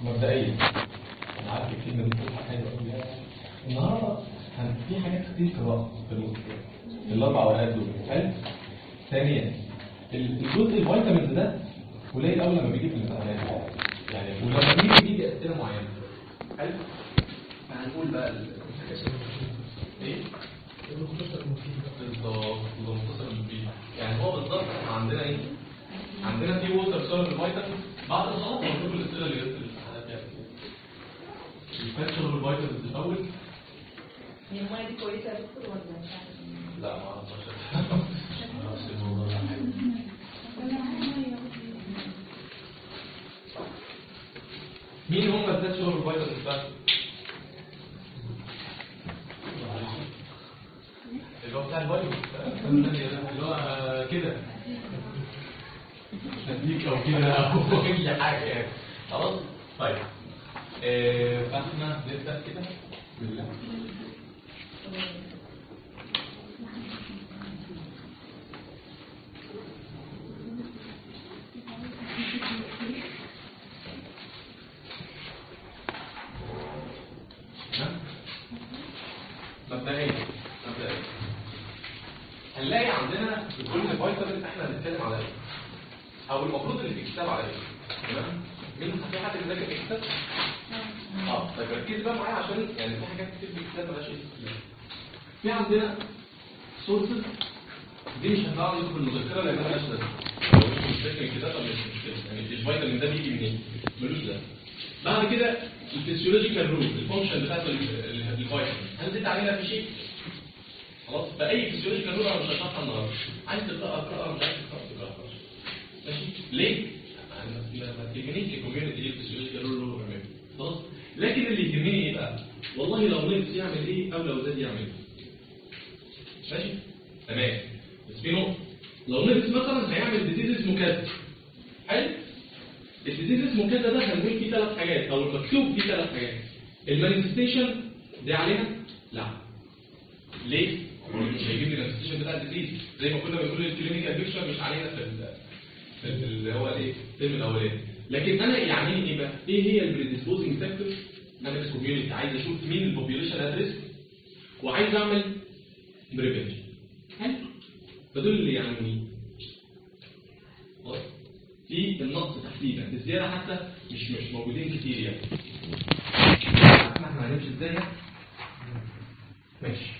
مبدئيا انا عارف الكلمه دي بتبقى حلوه قوي النهارده هن- في حاجات كتير قراءه في ال- في الاربع ورقات دول حلو ثانيا ال- الجزء الفيتامينز ده قليل قوي لما بيجي في الامتحانات يعني ولما بيجي بيجي اسئله معينه حلو فهنقول بقى ال- ايه بالظبط ده مختصر المفيد يعني هو بالظبط احنا عندنا ايه عندنا في ووتر سولر فيتامين بعد ما خلاص هنشوف الاسئله اللي جت في الامتحانات يعني الفات سولر فيتامينز الاول هي المية دي كويسة يا دكتور ولا مش عارفة؟ لا ما اعرفش ما اعرفش الموضوع ده مين هم الفات سولر فيتامينز بقى اللي هو بتاع البايو اللي هو كده تديك او كده او اي حاجه يعني خلاص طيب آه، فاحنا نبدا كده بالله تمام؟ مبدئيا مبدئيا هنلاقي عندنا في كل فيتامين احنا هنتكلم على ايه او المفروض اللي في الكتاب على ايه تمام مين في حد بيذاكر في الكتاب اه طيب ركز بقى معايا عشان يعني في حاجات كتير في الكتاب مالهاش اسم في عندنا سورسز دي مش هنقعد في المذكره لان مالهاش لازمه لو انت مش فاكر الكتاب مش مشكله يعني الفيتامين ده بيجي منين ملوش لازمه بعد كده الفسيولوجيكال رول الفانكشن بتاعت ال- ال- الفيتامين هل زدت علينا في شيء خلاص فاي فسيولوجيكال رول انا مش هشرحها النهارده عايز تقرا اقرا مش عايز تقرا تقرا خلاص. ماشي ليه؟ ما ما تهمنيش الكوميونتي دي الفسيولوجيكال رول اللي هو بيعمله خلاص لكن اللي يهمني ايه بقى؟ والله لو نقص يعمل ايه او لو زاد يعمل ايه ماشي تمام بس في نقطه لو نقص مثلا هيعمل ديزيز اسمه كذا حلو الديزيز اسمه كذا ده هنقول فيه ثلاث حاجات او المكتوب فيه ثلاث حاجات المانيفستيشن دي عليها لا ليه؟ مش هيجيب لي المانيفستيشن بتاع الديزيز زي ما كنا بنقول الكلينيكال بيكشر مش علينا في ال- في ال- اللي هو ايه الترم الاولاني لكن انا يعنيني ايه بقى؟ ايه هي البريديسبوزنج فاكتورز انا في كوميونتي عايز اشوف مين البوبيوليشن ادريس وعايز اعمل بريفنشن حلو فدول اللي يعنوني خلاص في النقص تحديدا الزياده حتى مش مش موجودين كتير يعني عارفين احنا هنمشي ازاي يعني؟ ماشي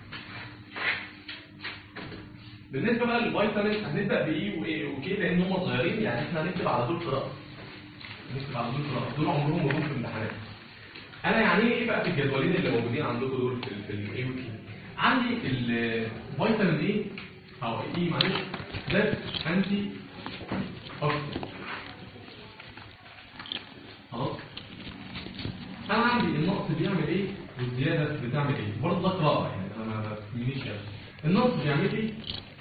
بالنسبه بقى للفيتامين هنبدا بايه وايه وكده لان هم صغيرين يعني احنا هنكتب على طول قراءه نكتب على طول قراءه دول عمرهم ما جم في الامتحانات انا يعني ايه بقى في الجدولين اللي موجودين عندكم دول في ال- في الاي وكي عندي الفيتامين ايه او ايه معلش ده انتي اوكسيدنت خلاص انا عندي النقص بيعمل ايه والزياده بتعمل ايه برضه ده قراءه يعني انا ما ما تهمنيش يعني النقص بيعمل ايه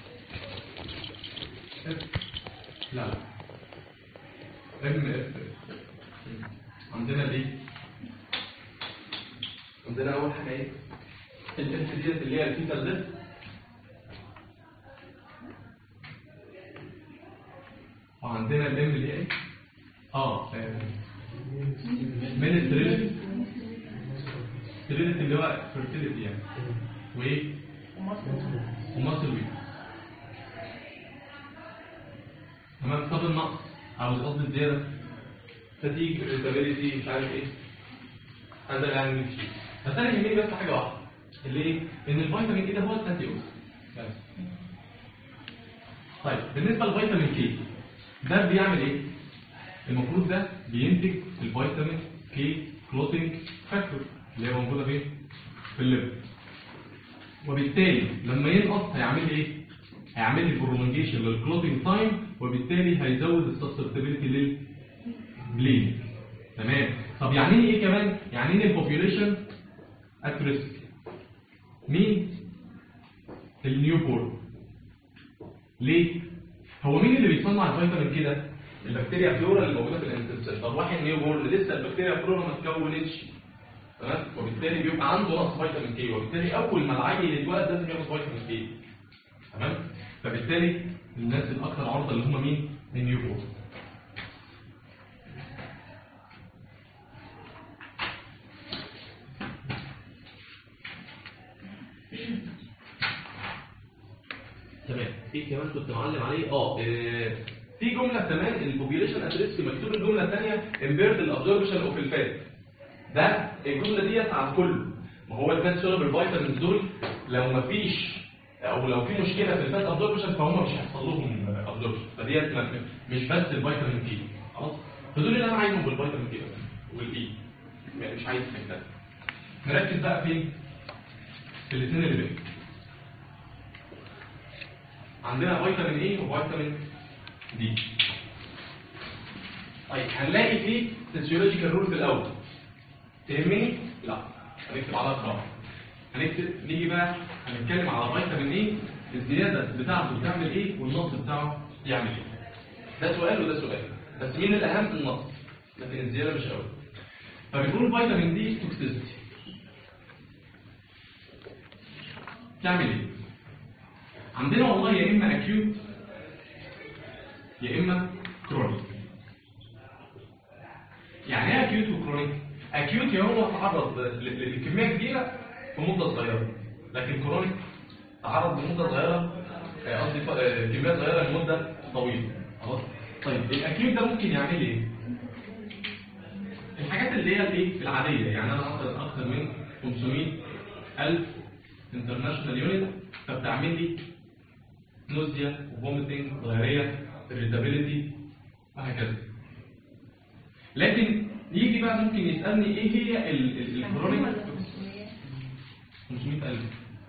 F. لا لا ام اف عندنا الايه عندنا اول حاجه ايه الاف ديت اللي هي الفيتال ديت وعندنا الام اللي هي ايه اه من التريلتي التريلتي اللي هو فيرتيليتي يعني وايه ومصر ويك تمام طب النقص او القصد الزياده فتيج irritability مش عارف ايه هذا يعني مش بس انا يهمني بس حاجه واحده اللي ايه ان الفيتامين ايه ده هو الانتي بس طيب بالنسبه للفيتامين كي ده بيعمل ايه المفروض ده بينتج الفيتامين كي كلوتينج فاكتور اللي هي موجوده فين في الليفر وبالتالي لما ينقص هيعمل لي ايه هيعمل لي برولونجيشن للكلوتينج تايم وبالتالي هيزود السسبتابيلتي للبليد تمام طب يعني ايه كمان يعني ايه البوبيوليشن ات ريسك مين النيو بورن ليه هو مين اللي بيصنع الفيتامين كده البكتيريا فلورا اللي موجوده في الانتستين طب واحد نيو بورن لسه البكتيريا فلورا ما اتكونتش تمام وبالتالي بيبقى عنده نقص فيتامين كي وبالتالي اول ما العيل يتولد لازم ياخد فيتامين كي تمام فبالتالي الناس الاكثر عرضه اللي هم مين النيو بورن ايه كمان كنت معلم عليه اه آه، في جمله كمان البوبيوليشن ات ريسك مكتوب الجمله الثانيه امبيرد الابزوربشن اوف الفات ده الجمله ديت على الكل ما هو الفات سولب الفيتامينز دول لو ما فيش او لو في مشكله في الفات ابزوربشن فهم مش هيحصل لهم ابزوربشن فديت ما- مش بس الفيتامين كي خلاص فدول اللي انا عايزهم بالفيتامين كي بس والاي يعني مش عايز حاجه تانية. نركز بقى فين في الاثنين اللي بين عندنا فيتامين اي وفيتامين دي طيب هنلاقي فيه فيسيولوجيكال رول في الاول تهمني لا هنكتب عليها قراءه هنكتب نيجي بقى هنتكلم على فيتامين ايه الزياده بتاعته بتعمل ايه والنقص بتاعه يعمل ايه ده سؤال وده سؤال بس مين الاهم النقص لكن الزياده مش قوي فبيقول فيتامين دي توكسيستي تعمل ايه عندنا والله يا اما اكيوت يا اما كرونيك يعني ايه اكيوت وكرونيك اكيوت يا هو تعرض ل- ل- لكميه كبيره في مده صغيره لكن كرونيك تعرض لمده صغيره آه، قصدي ف- آه، كميه صغيره لمده طويله خلاص طيب الاكيوت ده ممكن يعمل ايه الحاجات اللي هي الايه العاديه يعني انا اكتر اكتر من 500 الف انترناشونال يونت فبتعمل لي نوزيا وفوميتنج ضياريه irritability وهكذا لكن يجي بقى ممكن يسالني ايه هي ال- ال- الكرونيك 500000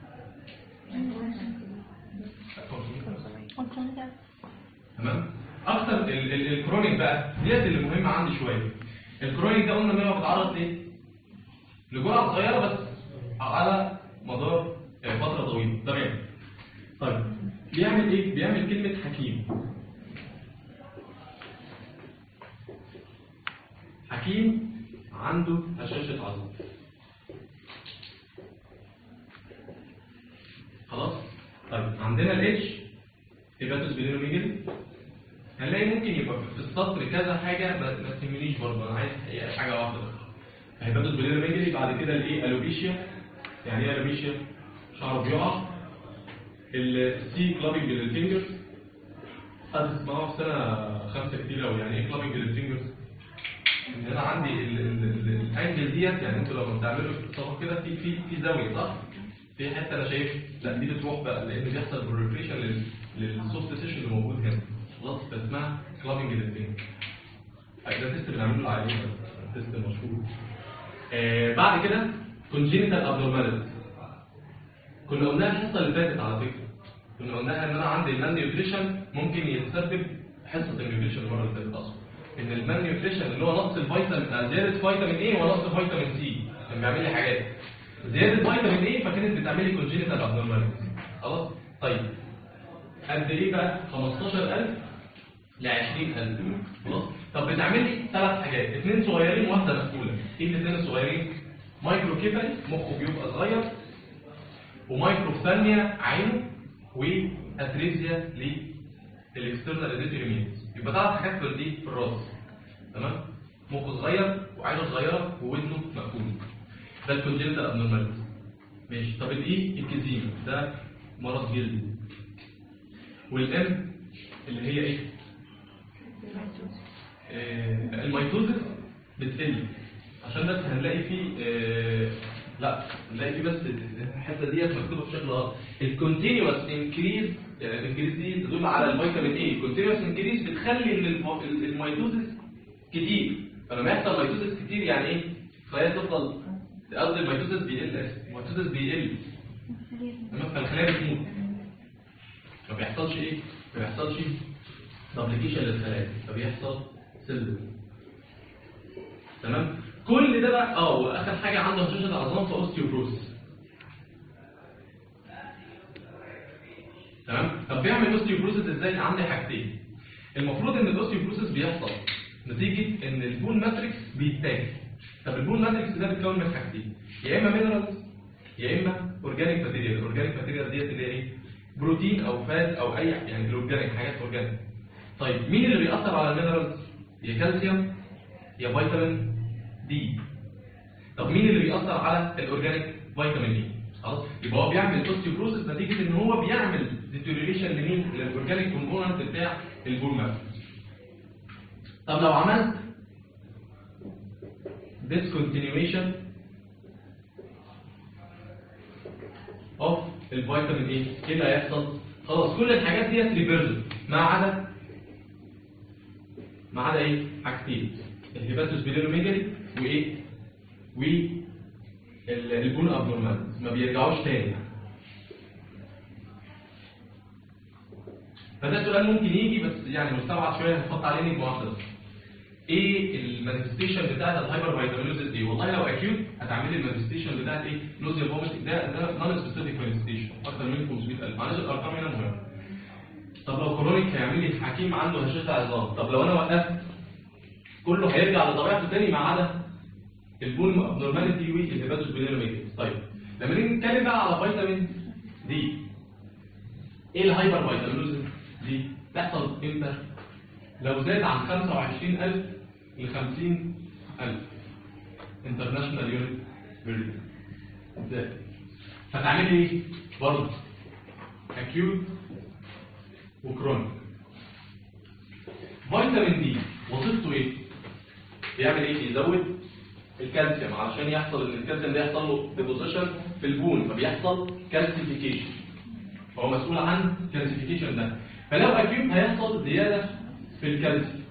تمام اكتر ال- ال- الكرونيك بقى ديت اللي مهمه عندي شويه الكرونيك ده قلنا ان هو بيتعرض لايه لجرعه صغيره بس على مدار آه، فتره طويله تمام طيب بيعمل ايه بيعمل كلمه حكيم حكيم عنده هشاشه عظم خلاص طيب عندنا الاتش هيباتوس بيليروميجل هنلاقي ممكن يبقى في السطر كذا حاجه ما ما تهمنيش برضه انا عايز هي حاجه واحده بس هيباتوس بيليروميجل بعد كده الايه الوبيشيا يعني ايه الوبيشيا شعره بيقع السي كلابنج للفينجرز هتسمعوها في سنه خمسه كتير قوي يعني ايه كلابنج للفينجرز ان انا عندي ال- ال- ال- الانجل ديت يعني انتوا لما بتعملوا الصفحه كده في في في زاويه صح؟ في حته انا شايف لا دي بتروح بقى لان بيحصل بريفريشن للسوفت تيشن اللي موجود هنا خلاص فاسمها كلابنج للفينجر ده تيست بنعمله عليه تيست مشهور آه بعد كده كونجينيتال ابنورماليتي كنا قلناها الحصه اللي فاتت على فكره كنا قلناها ان انا عندي المان نيوتريشن ممكن يتسبب حصه النيوتريشن المره اللي فاتت اصلا ان المان نيوتريشن اللي هو نقص الفيتامين آه، زياده فيتامين ايه ونقص فيتامين سي كان بيعمل لي حاجات زياده فيتامين ايه فكانت بتعمل لي كونجينيتال ابنورماليتي خلاص طيب قد ايه بقى 15000 ل 20000 خلاص طب بتعمل لي ثلاث حاجات اثنين صغيرين وواحده مسؤوله ايه الاثنين الصغيرين مايكرو كيفالي مخه بيبقى صغير ومايكروفثالميا عينه واتريزيا للاكسترنال اديتوريمينز يبقى ثلاث حاجات في الايه في الراس تمام مخه صغير وعينه صغيره وودنه مقفول ده الكونجنتال ابنورماليتي ماشي طب الايه الكزيما ده مرض جلدي والام اللي هي ايه آه، الميتوزس بتقل عشان بس هنلاقي فيه آه، لا هنلاقي فيه بس الحته ديت مكتوبه بشكل غلط الكونتينوس انكريز الانكريز دي تدل على الفيتامين اي الكونتينوس انكريز بتخلي ان الم- ال- الميتوزس كتير فلما يحصل ميتوزس كتير يعني ايه خلايا تفضل قصدي الميتوزس بيقل آسف، الميتوزس بيقل تمام فالخلايا بتموت ما بيحصلش ايه ما بيحصلش دبليكيشن للخلايا فبيحصل سيل تمام كل ده بقى اه واخر حاجه عنده هشاشه عظام في اوستيوبروسيس تمام طب بيعمل اوستيوبروسيس ازاي عندي حاجتين المفروض ان الاوستيوبروسيس بيحصل نتيجه ان البون ماتريكس بيتاكل طب البون ماتريكس ده بيتكون من حاجتين يا اما مينرالز يا اما اورجانيك ماتيريال الاورجانيك ماتيريال ديت اللي هي ايه بروتين او فات او اي يعني الاورجانيك حاجات اورجانيك طيب مين اللي بيأثر على المينرالز يا كالسيوم يا فيتامين دي طب مين اللي بيأثر على الاورجانيك فيتامين دي خلاص يبقى هو بيعمل اوستيوبروسيس نتيجه ان هو بيعمل ديتوريشن لمين؟ للاورجانيك كومبوننت بتاع البون مارو طب لو عملت discontinuation of الفيتامين ايه؟ ايه اللي هيحصل؟ خلاص كل الحاجات ديت ريفيرسل ما عدا ما عدا ايه؟ حاجتين الهيباتوس بيلينوميجالي وايه؟ و ال- البون ابنورمال ما بيرجعوش تاني فده سؤال ممكن يجي بس يعني مستبعد شويه هنحط عليه نجمه واحده بس ايه المانيفستيشن بتاعت الهايبر فيتامينوزيس دي والله لو اكيوت هتعملي المانيفستيشن بتاعت ايه نوزيا فوميتنج ده ده نون سبيسيفيك مانيفستيشن اكتر من 500000 معلش الارقام هنا مهمه طب لو كرونيك هيعمل لي حكيم عنده هشاشه عظام طب لو انا وقفت كله هيرجع لطبيعته تاني ما عدا البون ابنورماليتي والهيباتوس بيلينوميجاليس طيب لما نيجي نتكلم بقى على فيتامين دي ايه الهايبر فيتامينوزيس دي تحصل امتى لو زاد عن 25000 ل 50000 انترناشونال يونت بير ازاي فتعملي ايه برضه اكيوت وكرونيك فيتامين دي وظيفته ايه بيعمل ايه يزود الكالسيوم علشان يحصل ان الكالسيوم ده يحصل له ديبوزيشن في البون فبيحصل كالسيفيكيشن فهو مسؤول عن كالسيفيكيشن ده فلو اكيوت هيحصل زياده في الكالسيوم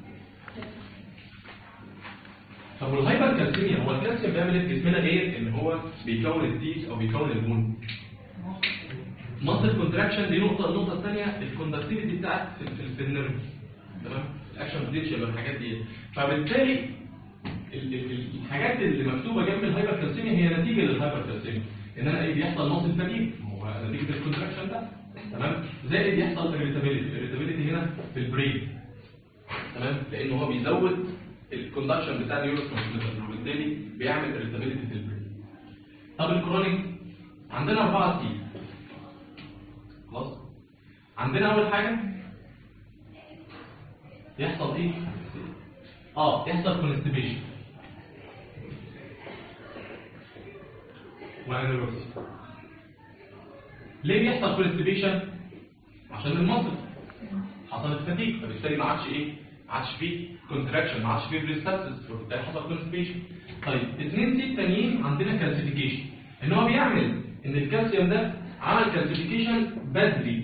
طب والهايبر كالسيميا هو الكالسيوم بيعمل ايه في جسمنا غير ان هو بيكون التيس او بيكون البون مصل كونتراكشن دي نقطه النقطه الثانيه الكوندكتيفيتي بتاعت في, في, في النيرف تمام الاكشن بوتنشال والحاجات دي فبالتالي ال- ال- الحاجات اللي مكتوبه جنب الهايبر كالسيميا هي نتيجه للهايبر كالسيميا ان انا ايه بيحصل مصل فديد هو نتيجه الكونتراكشن ده تمام زائد يحصل irritability irritability هنا في البرين تمام لان هو بيزود الكوندكشن بتاع النيورو ترانسميتر وبالتالي بيعمل irritability في البرين طب الكرونيك عندنا أربعة سي خلاص عندنا أول حاجة يحصل إيه؟ آه يحصل كونستيبيشن وانيروكسي ليه بيحصل كونستيبيشن؟ عشان المصل حصلت فتيك فبالتالي ما عادش ايه؟ ما عادش فيه كونتراكشن ما عادش فيه بريستاسيس وبالتالي حصل كونستيبيشن طيب اثنين سي التانيين عندنا كالسيفيكيشن ان هو بيعمل ان الكالسيوم ده عمل كالسيفيكيشن بدري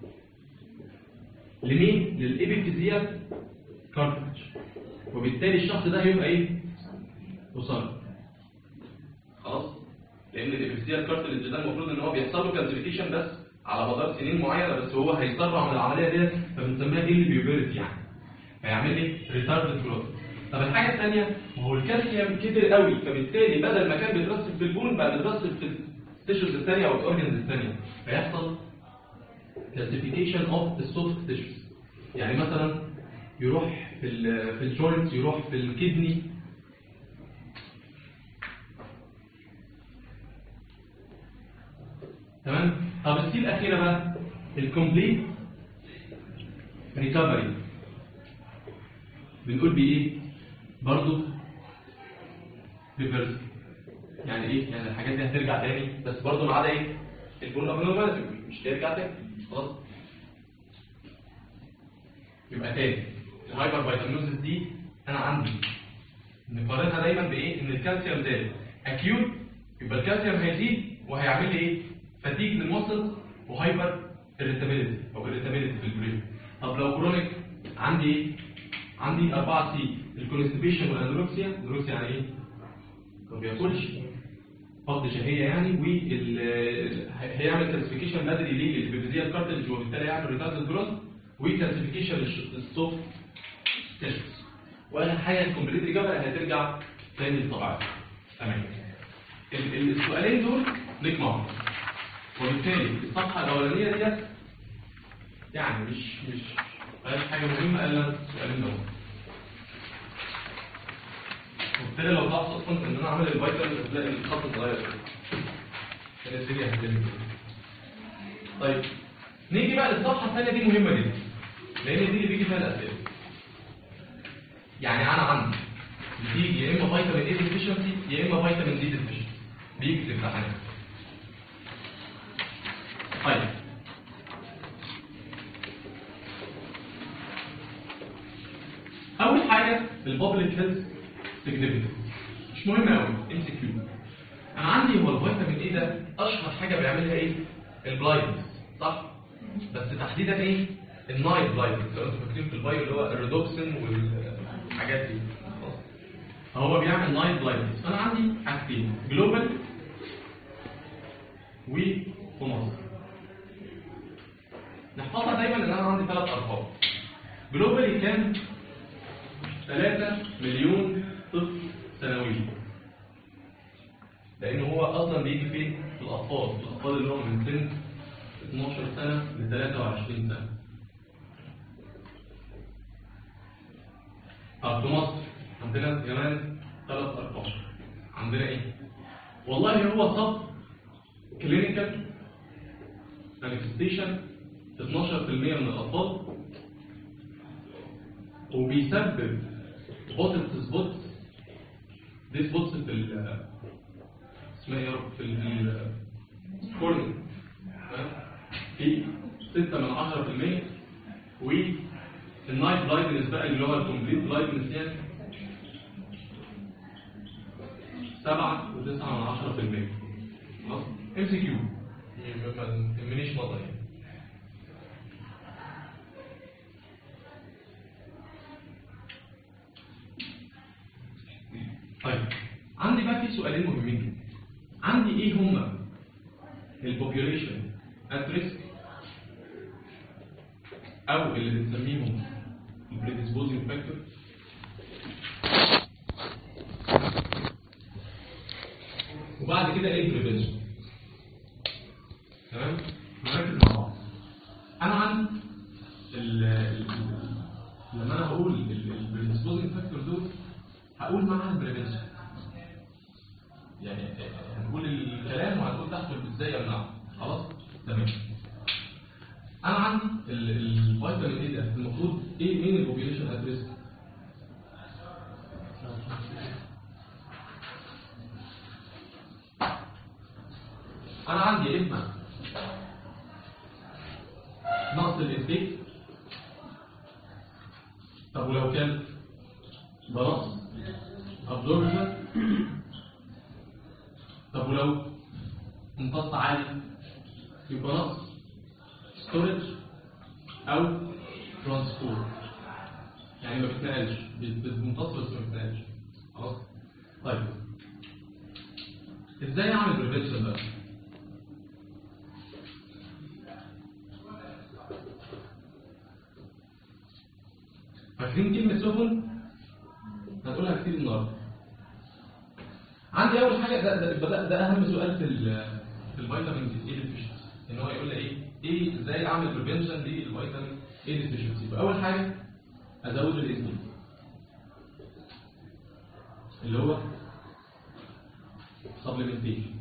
لمين؟ للابيثيزيال كارتج وبالتالي الشخص ده هيبقى ايه؟ قصير خلاص؟ لان الابيثيزيال كارتج ده المفروض ان هو بيحصل له كالسيفيكيشن بس على مدار سنين معينه بس هو هيسرع من العمليه ديت فبنسميها اللي يعني هيعمل لي ريتارد جروث طب الحاجه الثانيه هو الكالسيوم كتر قوي فبالتالي بدل ما كان بيترسب في البون بقى بيترسب في التيشوز الثانيه او الاورجنز الثانيه فيحصل كالسيفيكيشن اوف السوفت تيشوز يعني مثلا يروح في ال في الجوينتس يروح في الكدني تمام طب السي الاخيره بقى الكومبليت ريكفري بنقول بايه برضو ريفرس يعني ايه يعني الحاجات دي هترجع تاني بس برضو ما عدا ايه البون ابنورماليتي مش هترجع تاني خلاص يبقى تاني الهايبر فيتامينوزيس دي انا عندي نقارنها دايما بايه ان الكالسيوم زاد اكيوت يبقى الكالسيوم هيزيد وهيعمل لي ايه فتيج للمصل وهايبر irritability او irritability في البرين طب لو كرونيك عندي ايه عندي أربعة سي الكونستيبيشن والانوركسيا الانوركسيا يعني ايه ما بياكلش فقد شهية يعني وال هيعمل كالسيفيكيشن بدري ليه للبيبيزيال كارتلج وبالتالي يعمل ريتارد جروث وكالسيفيكيشن للصوف تيشوز واخر حاجه الكومبليت ريكفري هترجع تاني للطبيعه تمام ال- ال- السؤالين دول ليك معهم وبالتالي الصفحه الاولانيه ديت يعني مش مش مفيهاش حاجه مهمه الا السؤالين دول وبالتالي لو لاحظت اصلا ان انا عامل الفيتامين هتلاقي الخط اتغير كده الدنيا هتبان كده طيب نيجي بقى للصفحه الثانيه دي مهمه جدا لان دي اللي بيجي فيها الاسئله يعني انا عندي بتيجي يا اما فيتامين اي ديفيشنسي يا اما فيتامين دي ديفيشنسي بيجي في الامتحانات طيب البابليك هيلث سيجنيفيكانس مش مهم قوي ام سي كيو انا عندي هو الفيتامين ايه ده اشهر حاجه بيعملها ايه البلايندنس صح بس تحديدا ايه النايت بلايندنس لو انتوا فاكرين في البايو اللي هو الريدوكسين والحاجات دي خلاص؟ فهو بيعمل نايت بلايندنس فانا عندي حاجتين جلوبال وفي مصر نحفظها دايما ان انا عندي ثلاث ارقام جلوبالي كان 3 مليون طفل سنويا لان هو اصلا بيجي فين في الاطفال الاطفال اللي هم من سن 12 سنه ل 23 سنه طب في مصر عندنا كمان ثلاث ارقام عندنا ايه والله هو صف كلينيكال مانيفستيشن 12% من الاطفال وبيسبب بوتل سبوت دي سبوتس في ال اسمها ايه يا رب في الكورن في 6 من 10% والنايت بلايندنس بقى اللي هو الكومبليت بلايندنس يعني 7 و9 من 10% خلاص ام سي كيو ما تهمنيش نظري يعني طيب عندي بقى في سؤالين مهمين جدا عندي ايه هما البوبيوليشن ات ريسك او اللي بنسميهم البريديسبوزنج فاكتور وبعد كده ايه البريفنشن تمام نركز مع بعض انا عندي ال ال- لما انا هقول البريديسبوزنج فاكتور دول هقول معاها البريفنشن يعني هنقول الكلام وهنقول تحته ازاي امنعه خلاص تمام انا عندي ال- الفيتامين ايه ده المفروض ايه مين البوبيليشن ات ريسك انا عندي يا اما نقص الانتيك طب ولو كان ده نقص absorption طب ولو امتص عالي يبقى نقص storage او transport يعني ما بتنقلش بت- بتمتص بس ما بتنقلش خلاص طيب ازاي اعمل بريفنشن بقى فاكرين كلمة سفن هنقولها كتير النهارده عندي اول حاجه ده ده, ده, ده اهم سؤال في ال في الفيتامين اي ديفيشنسي ان هو يقول لي ايه ايه ازاي اعمل بريفنشن للفيتامين اي ديفيشنسي يبقى اول حاجه ازود الانسولين اللي هو سبلمنتيشن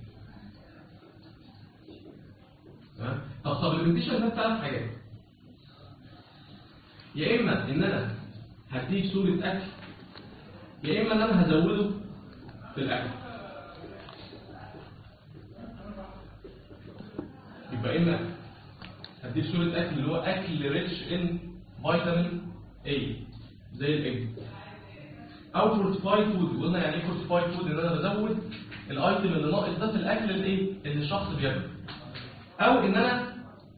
تمام طب سبلمنتيشن ده ثلاث حاجات يا اما ان انا هديه صوره اكل يا اما ان انا هزوده في الاكل يبقى اما هديك صوره اكل اللي هو اكل ريتش ان فيتامين اي زي الايج او فورتيفايد فود قلنا يعني ايه فورتيفايد فود ان انا بزود الايتم اللي ناقص ده في الاكل الايه اللي الشخص بياكله او ان انا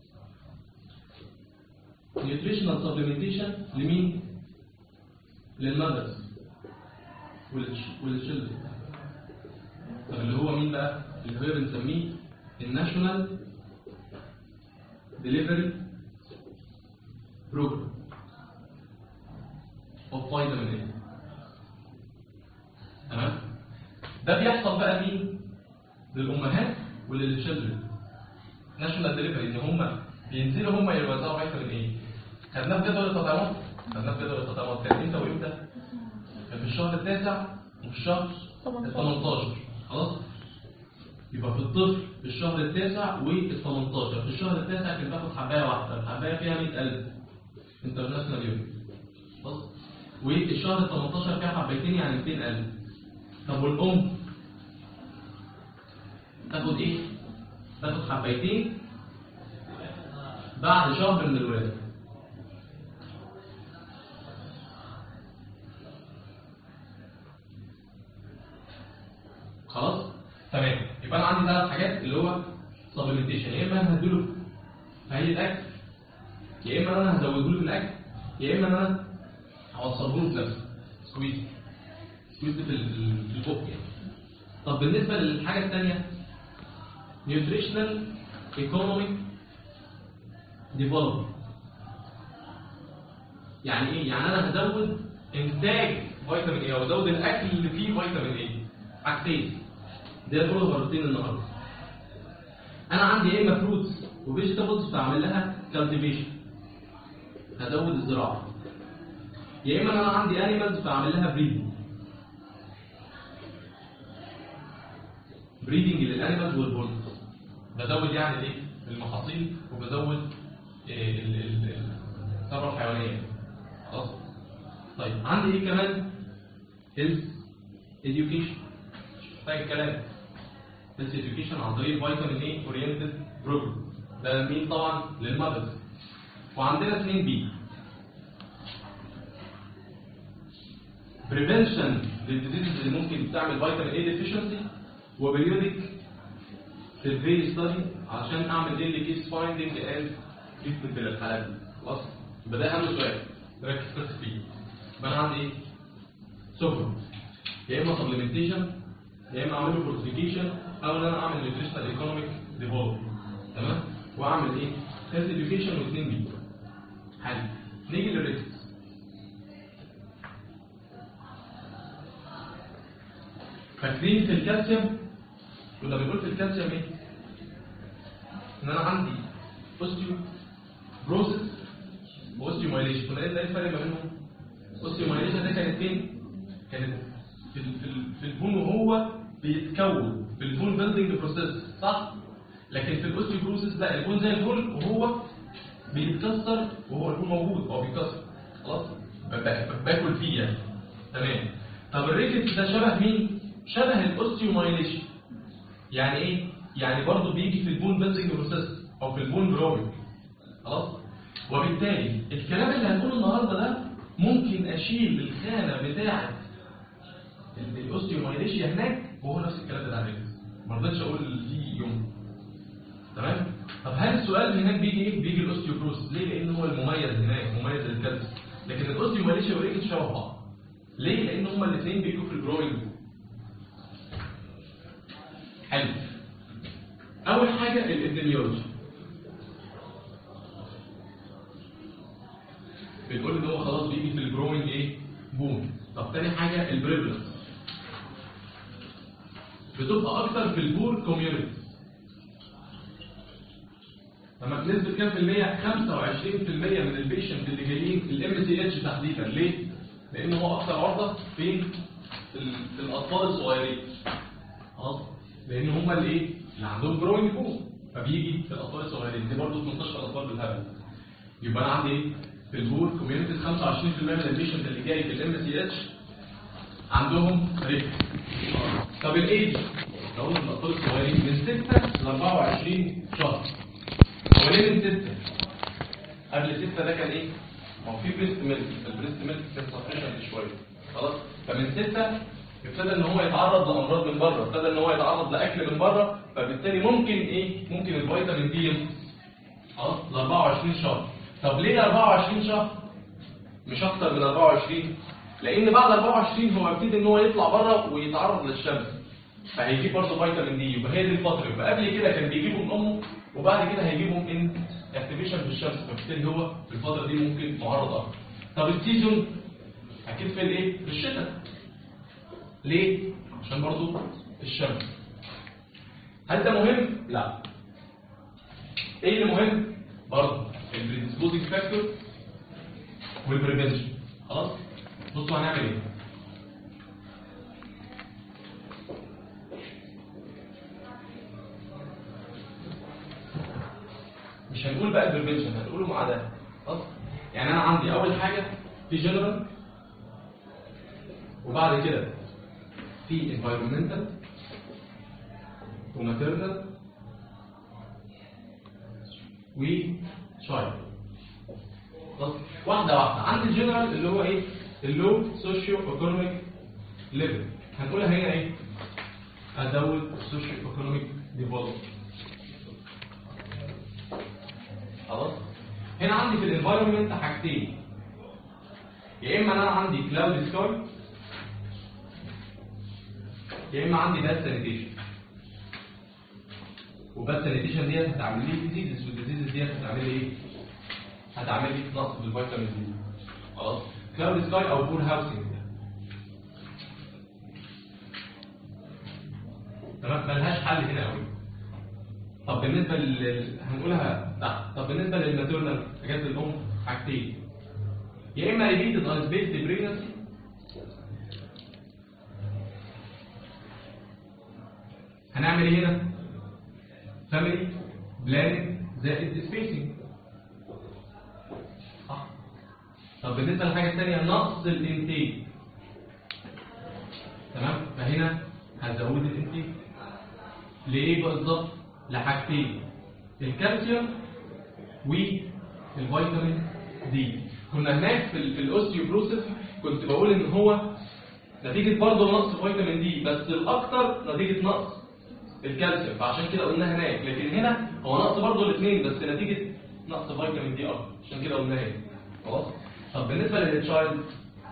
نيوتريشنال سبلمنتيشن لمين للمدرس والشلدرن طب اللي هو مين بقى اللي هو بنسميه الناشونال ديليفري بروجرام اوف فيتامين اي تمام ده بيحصل بقى مين للامهات وللشلدرن ناشونال ديليفري ان هم بينزلوا هم يوزعوا فيتامين ايه خدناه في جدول التطعيمات خدناه في جدول التطعيمات كان امتى وامتى كان في الشهر التاسع وفي الشهر ال 18 خلاص يبقى في الطفل في الشهر التاسع وال 18 في الشهر التاسع كان باخد حبايه واحده الحبايه فيها 100000 انترناشونال يونت خلاص والشهر ال 18 فيها حبايتين يعني 200000 طب والام تاخد ايه؟ تاخد حبايتين بعد شهر من الولاده خلاص تمام يبقى انا عندي ثلاث حاجات اللي هو سبلمنتيشن يا اما انا هديله في هيئه الاكل يا اما انا هزوده له في الاكل يا اما انا هوصله له بنفسه سكويز سكويز في ال- في البق يعني طب بالنسبه للحاجه الثانيه نيوتريشنال ايكونوميك ديفلوبمنت يعني ايه يعني انا هزود انتاج فيتامين ايه او ازود الاكل اللي فيه فيتامين ايه حاجتين دي هتقولوا مرتين النهارده انا عندي يا اما فروتس وفيجيتابلز بعمل لها كالتيفيشن هزود الزراعه يا اما انا عندي انيمالز بعمل لها بريدنج بريدنج للانيمالز والبولز بزود يعني الايه المحاصيل وبزود إيه ال- ال- ال- الثروه الحيوانيه خلاص طيب عندي ايه كمان هيلث education مش محتاج كلام هيلث education عن طريق فيتامين ايه اورينتد بروجرام ده مين طبعا للمدرس وعندنا اثنين بي بريفنشن للديزيز اللي ممكن تعمل فيتامين اي ديفيشنسي وبريودك سيرفي ستادي عشان اعمل ايه اللي كيس فايندنج اند تريتمنت للحالات دي خلاص يبقى ده اهم سؤال ركز بس فيه يبقى انا عندي ايه؟ سوبر يا اما سبلمنتيشن يا اما اعمل له فورتيفيكيشن او ان انا اعمل نيوتريشنال ايكونوميك ديفلوبمنت تمام واعمل ايه؟ هيلث اديوكيشن واثنين بي حلو نيجي للريسكس فاكرين في الكالسيوم كنا بنقول في الكالسيوم ايه؟ ان انا عندي اوستيو بروزس واوستيو مايليشن كنا قلنا ايه الفرق ما بينهم؟ اوستيو مايليشن ده كانت فين؟ كانت في ال- في ال- في البون وهو بيتكون في البون بيلدينج بروسيس صح؟ لكن في الاوستيو بروسس لا البون زي البون وهو بيتكسر وهو البون موجود هو بيتكسر خلاص؟ ب- ب- باكل فيه يعني تمام طب الريكت ده شبه مين؟ شبه الاوستيومايليشن يعني ايه؟ يعني برضه بيجي في البون بيلدينج بروسيس او في البون جروينج خلاص؟ وبالتالي الكلام اللي هنقوله النهارده ده ممكن اشيل الخانه بتاعه ال- الاوستيومايليشيا هناك وهو نفس الكلام بتاع الريكت ما رضيتش اقول دي يوم تمام؟ طب هل السؤال اللي هناك بيجي ايه؟ بيجي الاوستيوبروس ليه؟ لان هو المميز هناك مميز للكالسيوم لكن الاوستيومايليشيا والريكت شبه بعض ليه؟ لان هما الاثنين بيجوا في الجروينج حلو اول حاجه الابيديميولوجي بنقول ان هو خلاص بيجي في الجروينج ايه بوم طب تاني حاجه البريفلنس بتبقى اكتر في البور كوميونتي لما بنسبه كام في المية 25% من البيشنت اللي جايين في الام سي اتش تحديدا ليه لان هو اكتر عرضه فين في, ال- في الاطفال الصغيرين خلاص لان هم اللي ايه اللي عندهم جروينج بوم فبيجي في الاطفال الصغيرين دي برضه 18 اطفال بالهبل يبقى انا عندي ايه في البور كوميونتي 25% من البيشنت اللي جاي في الام سي اتش عندهم ريك طب الايدج لو قلنا الاطفال الصغيرين من 6 ل 24 شهر هو ليه من 6 قبل 6 ده كان ايه ما هو في بريست ميلك البريست ميلك كان سفشنت شويه خلاص فمن 6 ابتدى ان هو يتعرض لامراض من بره ابتدى ان هو يتعرض لاكل من بره فبالتالي ممكن ايه ممكن الفيتامين دي ينقص خلاص ل 24 شهر طب ليه 24 شهر مش اكتر من 24 لان بعد 24 هو يبتدي ان هو يطلع بره ويتعرض للشمس فهيجيب برضه فيتامين دي يبقى هي دي الفتره يبقى قبل كده كان بيجيبه من امه وبعد كده هيجيبه من اكتيفيشن في الشمس فبالتالي هو في الفتره دي ممكن معرض اكتر طب السيزون اكيد في الايه في الشتاء ليه عشان برضه الشمس هل ده مهم لا ايه اللي مهم برضه البريدسبوزنج فاكتور والبريفنشن خلاص بصوا هنعمل ايه مش هنقول بقى البريفنشن هنقوله مع ده خلاص يعني انا عندي اول حاجه في جنرال وبعد كده في environmental وماتيرنال وشايلد خلاص واحده واحده عندي الجنرال اللي هو ايه اللو سوشيو ايكونوميك ليفل هنقولها هنا ايه هزود السوشيال ايكونوميك ديفلوبمنت خلاص هنا عندي في الانفايرمنت حاجتين يا اما انا عندي كلاود سكاي يا اما عندي باد سانيتيشن وباد سانيتيشن ديت هتعمل لي ديزيزز والديزيزز ديت هتعمل لي ايه؟ هتعمل لي نقص في الفيتامين دي خلاص كلاود سكاي او بور هاوسنج تمام ملهاش حل هنا قوي طب بالنسبه لل هنقولها تحت طب بالنسبه للماتيرنال حاجات الام حاجتين يا اما ريبيتد انسبيسد بريجنسي هنعمل ايه هنا فاميلي بلاننج زائد سبيسنج صح طب بالنسبه للحاجه الثانيه نقص الانتاج تمام فهنا هزود الانتاج لايه بالظبط لحاجتين الكالسيوم والفيتامين دي كنا هناك في, ال- في الاوستيوبروسيس كنت بقول ان هو نتيجه برضه نقص فيتامين دي بس الاكثر نتيجه نقص الكالسيوم فعشان كده قلنا هناك لكن هنا هو نقص برضه الاثنين بس نتيجه نقص فيتامين دي اكتر عشان كده قلنا هنا خلاص طب بالنسبه للتشايلد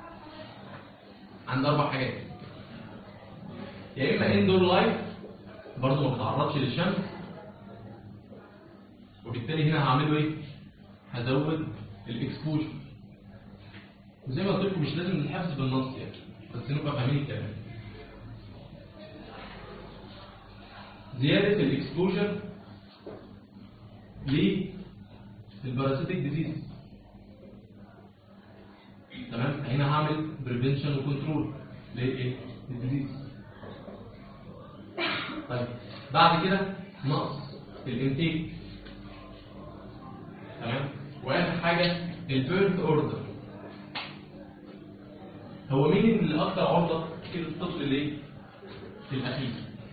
عند اربع حاجات يا اما اندور لايف برضه ما بتعرضش للشمس وبالتالي هنا هعمله ايه هزود الاكسبوجر وزي ما قلت لكم مش لازم الحفظ بالنص يعني بس نبقى فاهمين الكلام زياده الاكسبوجر للباراسيتيك ديزيز تمام هنا هعمل بريفنشن وكنترول لايه الديزيز طيب بعد كده نقص الانتيك تمام واخر حاجه البيرث اوردر هو مين اللي اكتر عرضه كده الطفل ليه الاخير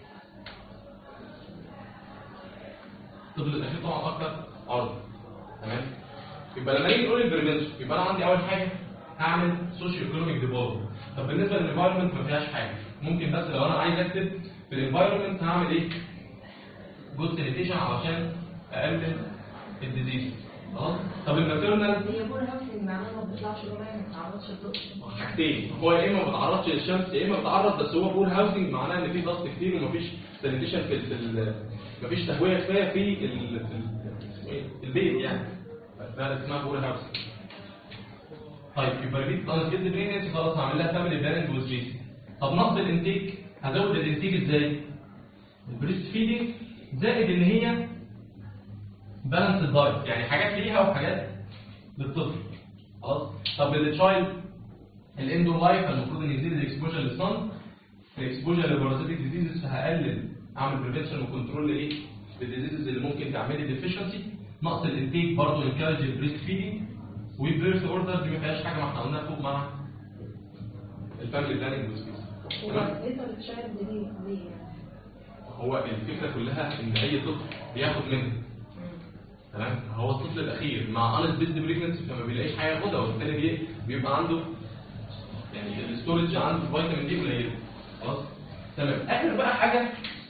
الطفل الاخير طبعا اكتر عرضه تمام يبقى لما نيجي نقول البريفنشن يبقى انا عندي اول حاجه هعمل سوشيو ايكونوميك ديفلوبمنت طب بالنسبه للانفايرمنت ما فيهاش حاجه ممكن بس لو انا عايز اكتب في الانفايرمنت هعمل ايه جود سانيتيشن علشان اقلل الديزيز خلاص طب الماتيرنال هي بور هاوسنج معناها ما بتطلعش ربع ما بتتعرضش للضوء حاجتين هو يا اما ما بيتعرضش للشمس يا اما بيتعرض بس هو بور هاوسنج معناه ان في ضغط كتير ومفيش سانيتيشن في ال- في ال- مفيش تهويه كفايه في ال- في ال- اسمه إيه؟ البيت يعني ده اسمها بور هاوسنج طيب يبقى ريبيت انا كده برينس خلاص هعمل لها فاميلي بلاننج وسبيس طب نقص الانتيك هزود الانتيك ازاي؟ البريست فيدنج زائد ان هي بالانس دايت يعني حاجات ليها وحاجات للطفل خلاص طب للتشايلد الاندور لايف المفروض ان يزيد الاكسبوجر للصن الاكسبوجر للباراسيتيك ديزيزز فهقلل اعمل بريفنشن وكنترول لايه للديزيزز اللي ممكن تعمل لي ديفيشنسي نقص الانتيك برضه انكارج البريست فيدنج وبيرث اوردر دي ما فيهاش حاجه ما احنا قلناها فوق مع الفاميلي بلاننج والسبيس هو بالنسبه للتشايلد دي ليه يعني؟ هو الفكره كلها ان اي طفل بياخد منها تمام هو الطفل الاخير مع انس بيزد بريجنسي فما بيلاقيش حاجه ياخدها وبالتالي بي- بيبقى عنده يعني الاستورج عنده فيتامين دي قليله خلاص تمام اخر بقى حاجه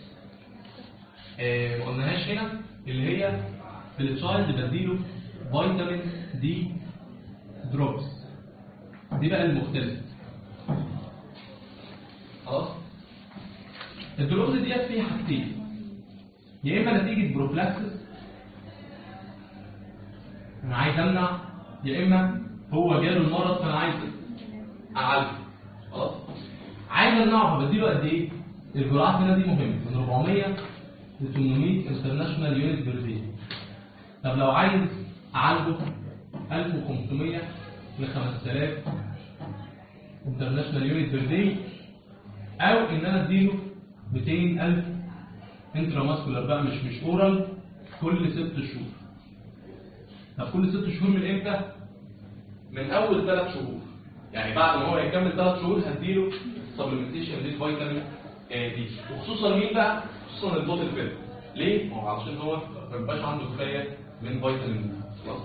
آه، ما قلناهاش هنا اللي هي في التشايلد بديله فيتامين دي دروبس دي بقى المختلفه خلاص الدروبس ديت فيها حاجتين يا اما نتيجه بروفلاكسس انا عايز امنع يا اما هو جاله المرض فانا عايز اعالجه خلاص عايز امنعه فبديله قد ايه الجرعات هنا دي مهمه من 400 ل 800 انترناشونال يونت بير داي طب لو عايز اعالجه 1500 ل 5000 انترناشونال يونت بير داي او ان انا اديله 200000 انترا ماسكولار بقى مش مش اورال كل ست شهور طب كل ست شهور من امتى؟ من اول ثلاث شهور يعني بعد ما هو يكمل ثلاث شهور هديله سبلمنتيشن للفيتامين آه، دي وخصوصا مين بقى؟ خصوصا البوتل فيل ليه؟ ما هو علشان هو ما بيبقاش عنده كفايه من فيتامين دي خلاص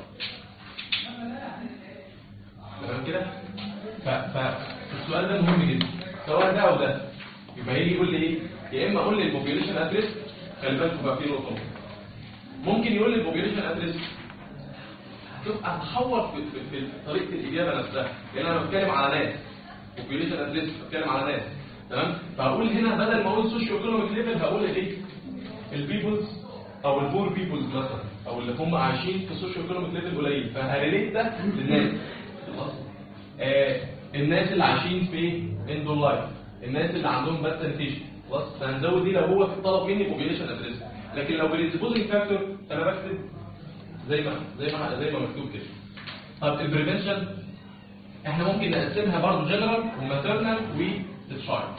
تمام كده؟ ف- فالسؤال ده مهم جدا سواء ده او ده يبقى يجي يقول لي ايه؟ يا اما اقول لي البوبيوليشن ادريس خلي بالكم بقى في نقطه ممكن يقول لي البوبيوليشن ادريس هتبقى تحور في, في, في طريقه الاجابه نفسها لان انا بتكلم على ناس population ادريس بتكلم على ناس تمام فهقول هنا بدل ما اقول سوشيو ايكونوميك ليفل هقول ايه البيبلز او البور بيبلز مثلا او اللي هم عايشين في سوشيو ايكونوميك ليفل قليل فهريليت ده للناس خلاص آه الناس اللي عايشين في اندور لايف الناس اللي عندهم باد سانيتيشن خلاص فهنزود دي لو هو في طلب مني population ادريس لكن لو بريدسبوزنج فاكتور انا بكتب زي ما زي ما زي ما مكتوب كده طب البريفنشن احنا ممكن نقسمها برضه جنرال وماترنال وتشايلد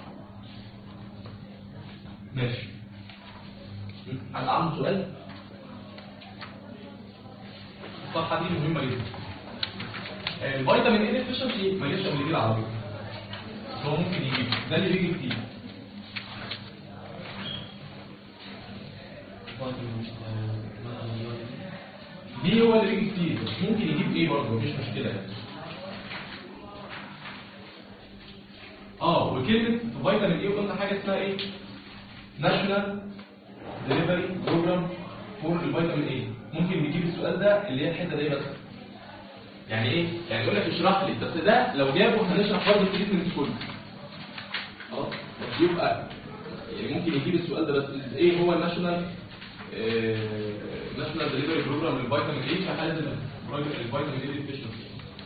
ماشي حد عنده سؤال الصفحه دي مهمه جدا آه، الفيتامين اي ديفيشنسي ما جاش قبل كده على طول هو ممكن يجيب ده اللي بيجي كتير دي هو اللي بيجي كتير بس ممكن يجيب ايه برضه مفيش مشكله يعني اه وكلمه فيتامين اي قلنا حاجه اسمها ايه ناشونال ديليفري بروجرام فور الفيتامين اي ممكن نجيب السؤال ده اللي هي الحته دي بس يعني ايه يعني يقول لك اشرح لي بس ده لو جابه هنشرح برضه التريتمنت كله خلاص يبقى يعني ممكن يجيب السؤال ده بس ايه هو الناشونال ناشونال ديليفري بروجرام للفيتامين اي في حاله الفيتامين اي ديفيشنسي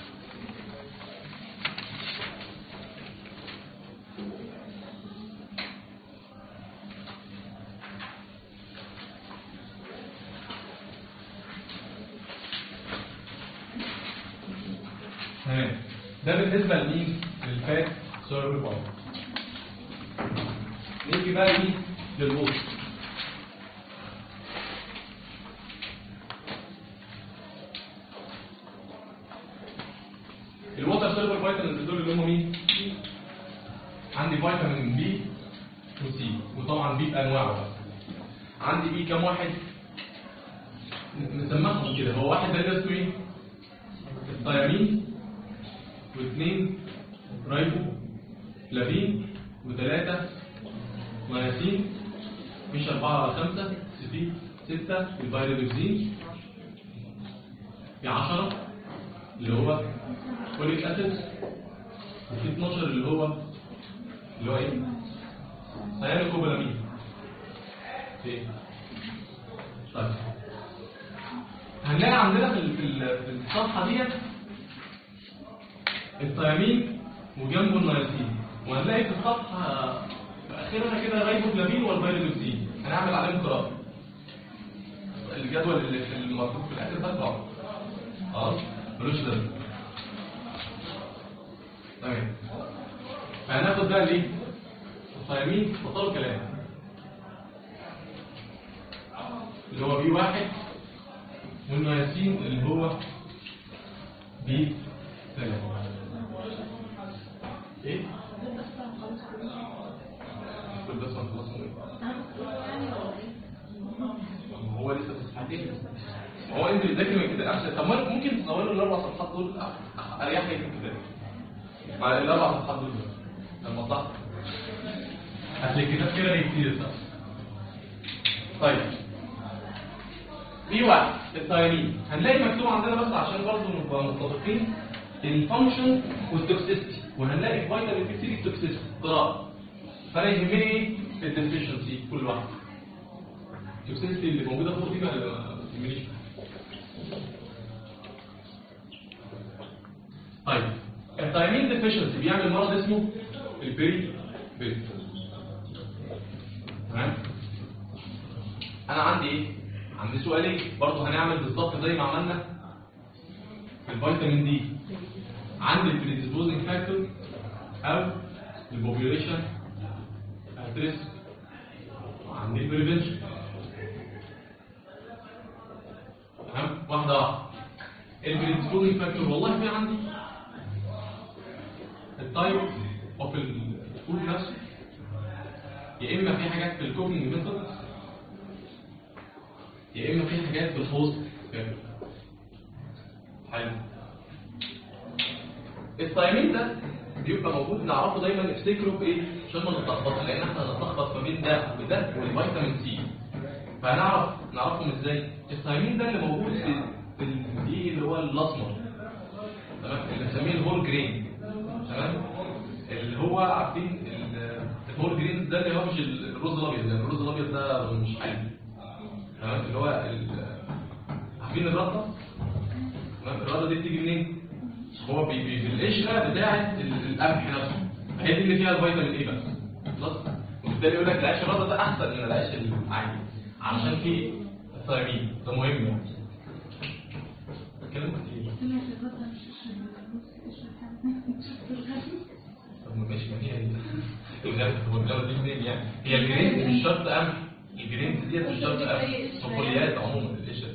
تمام ده بالنسبه لمين للفات سيرفر بار نيجي بقى مين للوسط الووتر سيرفر فيتامينز دول اللي هم مين عندي فيتامين بي وسي وطبعا بي بانواعه بقى عندي بي كام واحد ن- نسمعهم كده هو واحد ده اسمه ايه الثيامين واثنين رايبو فلافين وثلاثة مياسين مش أربعة ولا خمسة في ستة الفيروبكسين في عشرة اللي هو فوليك أسيد وفي 12 اللي هو اللي هو إيه؟ سيانوكوبولامين في طيب هنلاقي عندنا في ال- في ال- في الصفحة ديت الثيامين وجنبه النياسين وهنلاقي في الصفحة في آخرها كده الرايبوفلافين والفيروبكسين هنعمل عليهم قراءة الجدول اللي في المكتوب في الآخر ده طبعا خلاص ملوش لازمة تمام هناخد بقى ليه الثيامين بطلوا كلام اللي هو بي واحد والنياسين اللي هو بي ثلاثة ايه؟ كل بس هنخلصهم ايه؟ هو لسه في صفحتين هو انت بتذاكر من كده احسن طب ما ممكن تصوروا الاربع صفحات دول أح- اريح لك في الكتاب مع الاربع صفحات دول لما صح هتلاقي الكتاب كده كتير صح طيب في واحد الثيامين هنلاقي مكتوب عندنا بس عشان برضه نبقى متفقين الفانكشن والتوكسيستي وهنلاقي في فيتامين بي 3 التوكسيستي قراءه فانا يهمني ايه الديفيشنسي كل واحد التوكسيستي اللي موجوده فوق دي ما ما تهمنيش طيب الثيامين ديفيشنسي بيعمل مرض اسمه البيري بيري تمام انا عندي ايه عندي سؤالين برضه هنعمل بالظبط زي ما عملنا في الفيتامين دي عندي البريديسبوزنج فاكتور او البوبيوليشن ادريس وعندي البريفنشن تمام واحده واحده البريديسبوزنج فاكتور والله في عندي التايب اوف الفود نفسه يا اما في حاجات في الكوكينج ميثود يا اما في حاجات في الهوست فاكتور حلو الثيامين ده بيبقى موجود نعرفه دايما افتكروا بايه عشان ما نتلخبطش لان احنا هنتلخبط ما بين ده وده والفيتامين سي فهنعرف نعرفهم ازاي الثيامين ده اللي موجود في في الدقيق اللي هو الاسمر تمام اللي بنسميه الهول جرين تمام اللي هو عارفين ال- الهول جرين ده اللي هو مش الرز الابيض لان الرز الابيض ده مش حلو تمام اللي هو ال- عارفين الرده تمام الرده دي بتيجي منين هو بي بي بالقشره بتاعه ال- القمح نفسه هي دي اللي فيها الفيتامين ايه بس خلاص وبالتالي يقول لك العيش الرده ده احسن من العيش العادي علشان فيه الثيامين ده مهم يعني بتكلم كتير طب ماشي ما هي دي الغاز هو الغاز دي منين يعني هي الجرينز مش شرط قمح الجرينز ديت مش شرط قمح بقوليات عموما القشره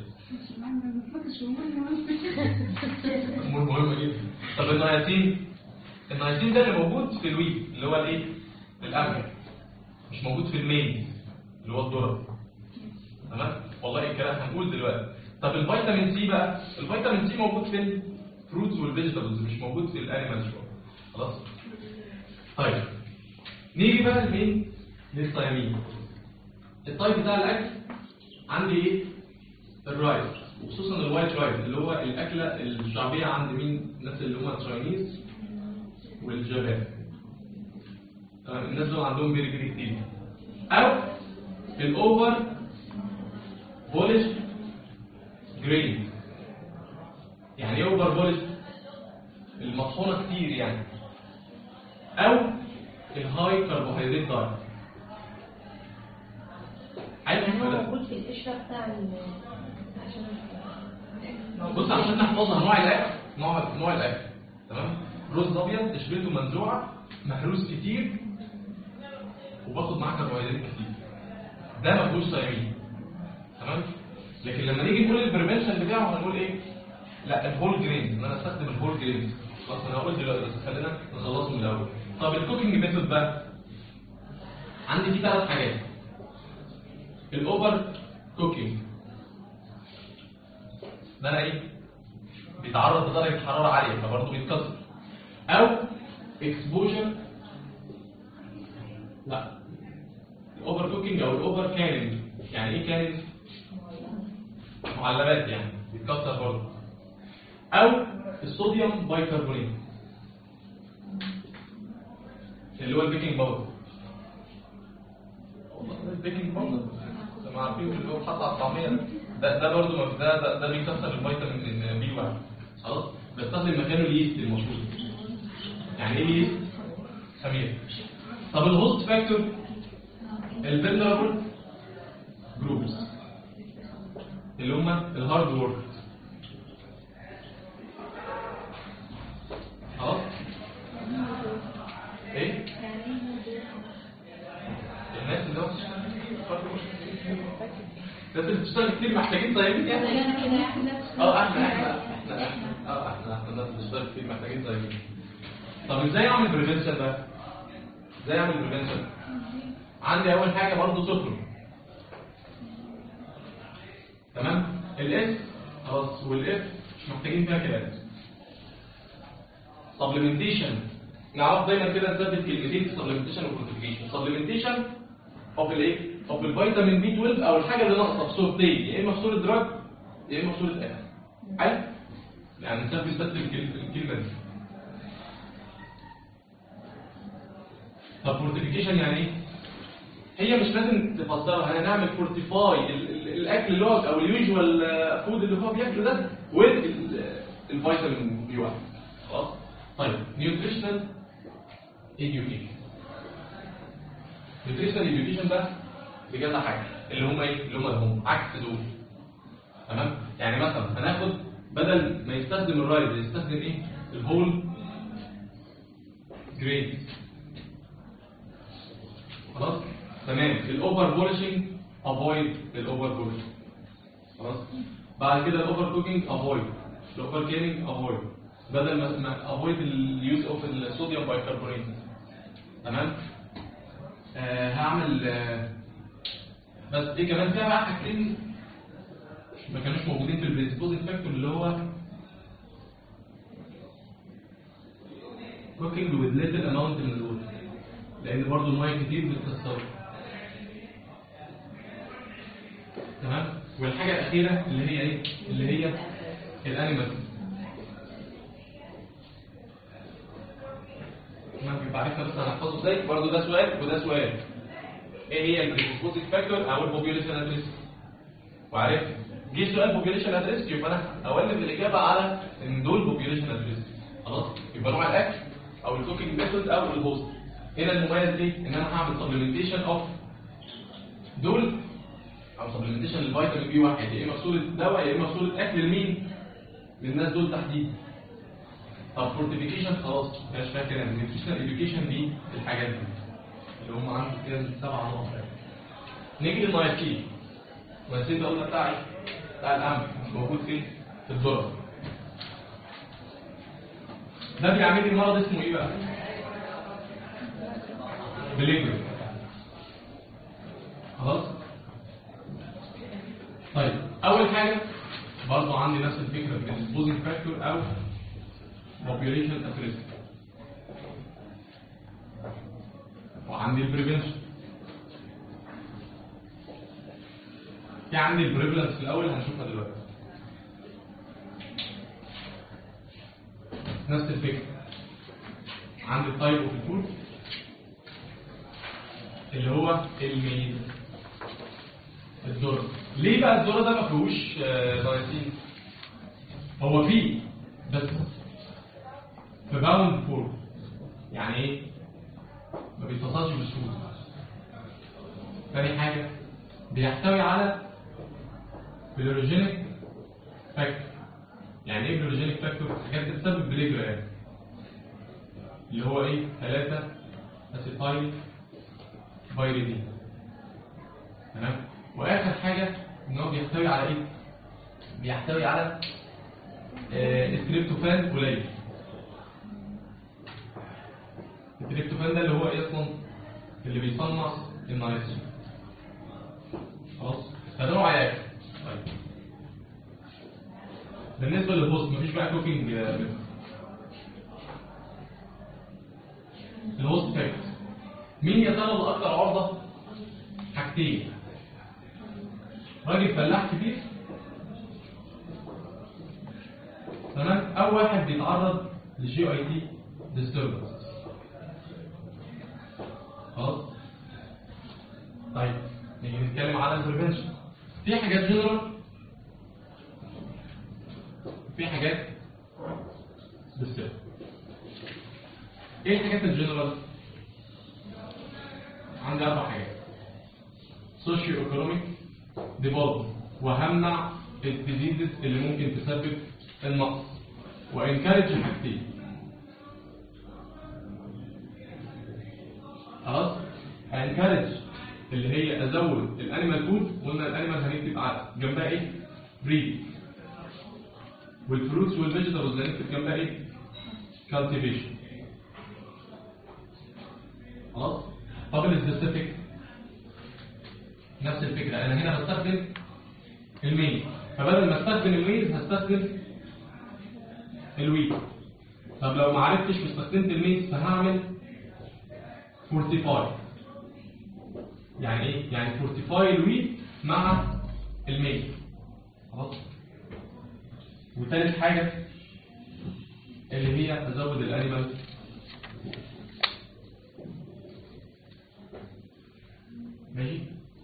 امور مهمه جدا طب النياسين النياسين ده اللي موجود في الويت اللي هو الايه القمح مش موجود في الميز اللي هو الذره تمام والله الكلام هنقول دلوقتي طب الفيتامين سي بقى الفيتامين سي موجود في الفروتس والفيجيتابلز مش موجود في الانيمالز خلاص طيب نيجي بقى لمين للثيامين الطيب بتاع الاكل عندي ايه الرايس وخصوصا الوايت رايس اللي هو الاكله الشعبيه عند مين الناس اللي هم التشاينيز والجابان تمام الناس دول عندهم بيري بيري كتير او الاوفر بولش جرين يعني ايه اوفر بولش المطحونه كتير يعني او الهاي كربوهيدرات دايت عايز يعني هو كده موجود في القشرة بتاع ال عشان بص عشان نحفظها نوع الاكل نوع نوع الاكل تمام رز ابيض تشبيهته منزوعه مهروس كتير وباخد معاه كربوهيدرات كتير ده ما فيهوش ثيامين تمام لكن لما نيجي نقول البريفنشن بتاعه هنقول ايه لا الهول جرينز ان انا استخدم الهول جرينز خلاص انا هقول دلوقتي بس خلينا نخلصه من الاول طب الكوكينج ميثود بقى عندي فيه ثلاث حاجات الاوفر كوكينج ده انا ايه بيتعرض لدرجه حراره عاليه فبرضه بيتكسر او اكسبوجر لا الاوفر كوكينج او الاوفر كاننج يعني ايه كاننج معلبات يعني بيتكسر برضه او الصوديوم بايكربونات اللي هو البيكنج باودر والله البيكنج باودر ما عارفين اللي هو حاطط على الطعميه ده. ده ده برضه ما- ده ده, ده بيكسر الفيتامين بي 1 خلاص بستخدم مكانه اليست المشهور يعني ايه اليست خميره طب الهوست فاكتور الفيلنربل جروبس اللي هم الهارد وورك خلاص ايه الناس اللي هو بتشتغل hard work. الناس اللي بتشتغل كتير محتاجين طيبين يعني اه احنا احنا احنا احنا اه احنا احنا الناس اللي بتشتغل كتير محتاجين طيبين طب ازاي اعمل بريفنشن بقى ازاي اعمل بريفنشن عندي اول حاجه برضه سكر تمام الاس خلاص والاف مش محتاجين فيها كلام سبلمنتيشن نعرف دايما كده نثبت كلمتين في سبلمنتيشن وفورتيفيكيشن سبلمنتيشن اوف الايه اوف الفيتامين بي 12 او الحاجه اللي ناقصه في صورتين يا اما في صوره دراج يا اما في صوره اف حلو يعني نثبت بس الكل- الكلمه دي طب فورتيفيكيشن يعني ايه هي مش لازم تفسرها انا نعمل فورتيفاي الاكل اللي هو او اليوجوال فود اللي هو بياكله ده والفيتامين بي 1 خلاص طيب نيوتريشنال education نيوتريشنال education ده بجد حاجه اللي هم ايه اللي هم هم عكس دول تمام يعني مثلا هناخد بدل ما يستخدم الرايز يستخدم ايه الهول جريد خلاص تمام الاوفر بولشنج افويد الاوفر بولشنج خلاص بعد كده الاوفر كوكينج افويد الاوفر كيرنج افويد بدل ما ما افويد اليوز اوف الصوديوم بايكربونات تمام آه هعمل آه بس دي كمان فيها بقى حاجتين ما كانوش موجودين في البريسبوزنج فاكتور اللي هو cooking with little amount من الوتر لان برضو الميه كتير بتكسره تمام والحاجه الاخيره اللي هي ايه اللي هي الانيمال تمام يبقى عرفنا بس هنحفظه ازاي برضو ده سؤال وده سؤال ايه هي البريسبوزيت فاكتور او البوبيوليشن ادريس وعرفت جه سؤال بوبيوليشن ادريس يبقى انا اولف الاجابه على ان دول بوبيوليشن ادريس خلاص يبقى نوع الاكل او الكوكينج ميثود او الهوست هنا المميز ايه ان انا هعمل سبلمنتيشن اوف دول او سبلمنتيشن للفيتامين بي واحد يا اما في صوره دواء يا اما في صوره اكل لمين للناس دول تحديدا طب فورتيفيكيشن خلاص مش فاكر ان النيوتريشنال اديوكيشن دي الحاجات دي اللي هم عندهم كده سبع نقط نيجي للنايتين النايتين ده قلنا بتاعي بتاع الامن مش موجود فين في الذره ده بيعمل لي مرض اسمه ايه بقى بليجري خلاص طيب اول حاجه برضه عندي نفس الفكره بالديسبوزنج فاكتور او population at risk وعندي البريفنشن في عندي البريفلنس في الاول هنشوفها دلوقتي نفس الفكره عندي التايب اوف الفود اللي هو الميز الذره ليه بقى الذره ده ما فيهوش نايسين هو فيه بس في باوند فور يعني ايه ما بيتصلش بسهوله تاني حاجه بيحتوي على بلوروجينيك فاكتور يعني ايه بلوروجينيك فاكتور حاجات بتسبب بليجرا يعني اللي هو ايه 3 اسيتايل بايريدين تمام واخر حاجه ان هو بيحتوي على ايه بيحتوي على آه التريبتوفان قليل التريبتوفان ده اللي هو ايه اصلا اللي بيصنع النايتروجين خلاص فده نوع علاج طيب بالنسبه للهوست مفيش بقى كوكينج الهوست فاكت مين يا ترى اللي اكتر عرضه حاجتين راجل فلاح كبير تمام او واحد بيتعرض لجي اي تي ديستربنس خلاص طيب نيجي نتكلم على البريفنشن في حاجات جنرال في حاجات سبيسيفيك ايه الحاجات الجنرال عندي اربع حاجات سوشيو ايكونوميك ديفلوبمنت وهمنع الديزيزز اللي ممكن تسبب النقص وانكارج حاجتين خلاص هنكارج اللي هي ازود الانيمال فود قلنا الانيمال هنكتب على جنبها ايه بريد والفروتس والفيجيتابلز هنكتب جنبها ايه كالتيفيشن خلاص طب السبيسيفيك نفس الفكره انا هنا بستخدم الميز فبدل ما استخدم الميز هستخدم الويت طب لو ما عرفتش واستخدمت الميز فهعمل فورتيفاي يعني ايه يعني فورتيفاي الويت مع الميز خلاص وثالث حاجه اللي هي ازود الانيمال ماشي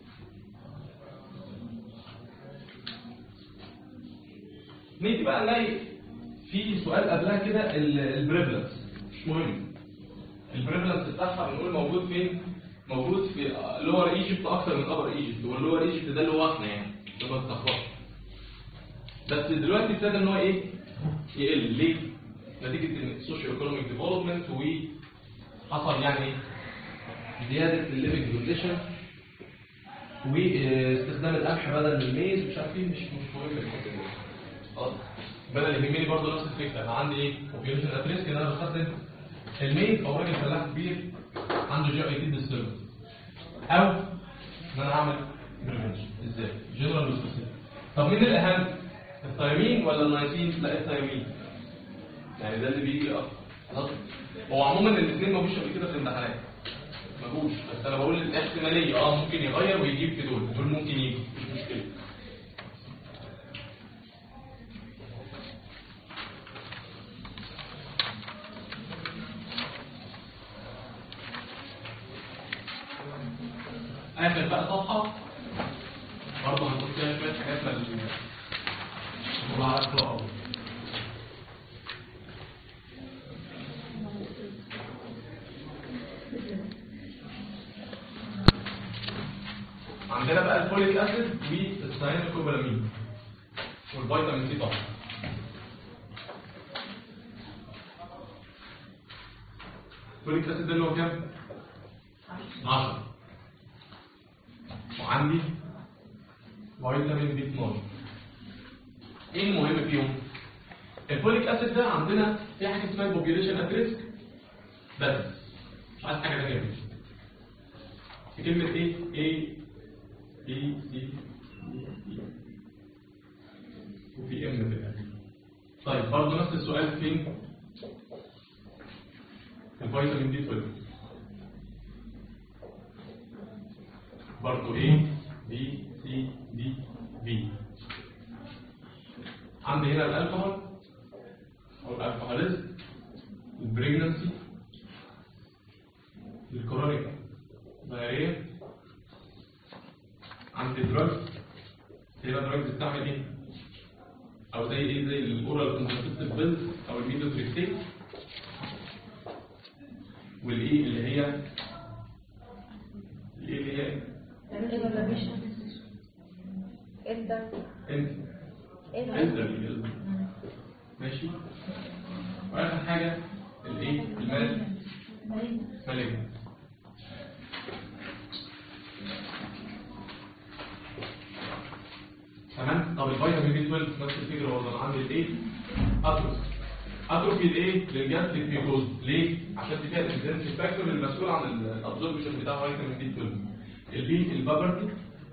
نيجي بقى نلاقي في سؤال قبلها كده البريفلنس مش مهم البريفلنس بتاعها بنقول موجود فين موجود في لور ايجيبت اكتر من ابر ايجيبت واللور ايجيبت ده اللي هو احنا يعني ده ما تتلخبطش بس دلوقتي ابتدى ان هو ايه يقل ليه نتيجه ان السوشيو ايكونوميك ديفلوبمنت وحصل يعني ايه زياده الليفنج كونديشن واستخدام القمح بدل من الميز مش عارف ايه مش مش مهم الحته دي خلاص بدل اللي يهمني برضه نفس الفكره انا عندي ايه اوبيوليشن ات ريسك ان انا بستخدم الميز او راجل فلاح كبير عنده جي اي تي ديستربنس او ان انا اعمل بريفنشن ازاي جنرال وسبيسيفيك طب مين الاهم الثايمين ولا النايسين لا الثايمين يعني ده اللي بيجي اكتر خلاص هو عموما الاثنين ما فيش قبل كده في الامتحانات مفهوش بس انا بقول الاحتماليه اه ممكن يغير ويجيب في دول دول ممكن يجي مش مشكله اخر بقى صفحه برضه هنقول فيها شويه حاجات لل نقول على القراءه عندنا بقى الفوليك اسيد والساينوكوبالامين والفيتامين سي طبعا الفوليك اسيد ده اللي هو كام 10 وعندي فيتامين بي 12 ايه المهم فيهم الفوليك اسيد ده عندنا في حاجه اسمها البوبيوليشن ات ريسك بس مش عايز حاجه ثانيه منه في كلمه ايه ايه بي سي وفي ام في الاخر طيب برضه نفس السؤال فين الفيتامين دي 12 برضه ايه بي سي دي بي عندي هنا الالكحول او الالكحوليزم البريجنسي الكرونيك دايريه عندي دراجز هنا دراجز بتعمل ايه او زي ايه زي الاورال كونترسبتيف بيلز او الميدوتريكسيت والايه اللي هي الايه اللي هي ايه ولا مش انت انت ايه انت اللي ماشي واخر حاجه الايه المال مالك تمام طب الفيتامين بي 12 نفس الفكره برضه انا عندي الايه اتروفي اتروفي الايه للجاستريك ميكوز ليه عشان دي فيها الانزيم فاكتور المسؤول عن الابزوربشن بتاع فيتامين بي 12 البي البابرتي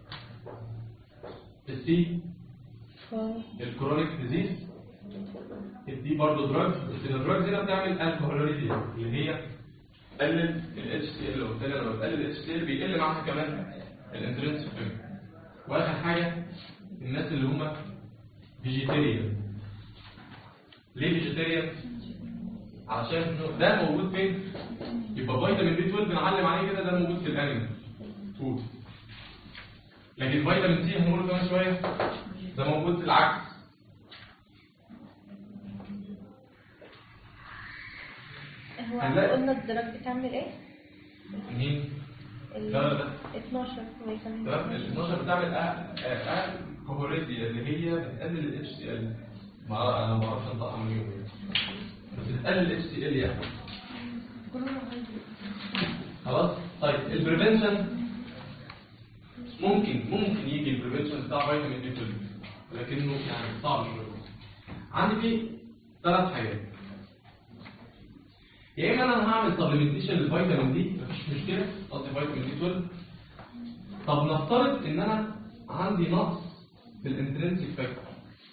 السي الكرونيك ديزيز الدي برضه دراجز بس الدراجز هنا بتعمل الكحولوريتي اللي هي تقلل ال HCl وبالتالي لما بتقلل ال HCl بيقل معاها كمان الانترنس واخر حاجه الناس اللي هم فيجيتيريان ليه فيجيتيريان عشان ده موجود فين يبقى فيتامين بي 12 بنعلم عليه كده ده موجود في الانيمال فود لكن فيتامين سي هنقوله كمان شويه ده موجود في العكس هو هنلاقي- قلنا الدرج بتعمل ايه؟ مين ال لا لا لا 12 فيتامين تمام ال 12 بتعمل اه كوهوريتي اللي هي بتقلل ال HCl ما انا ما اعرفش انطقها من يوم بس بتقلل ال HCl يعني خلاص طيب البريفنشن ممكن ممكن يجي البريفنشن بتاع فيتامين بي 12 لكنه يعني صعب شويه عندي فيه ثلاث حاجات يا اما انا هعمل سبلمنتيشن للفيتامين دي مفيش مشكله قصدي فيتامين دي 12 طب نفترض ان انا عندي نقص في الانترنسيك فاكتور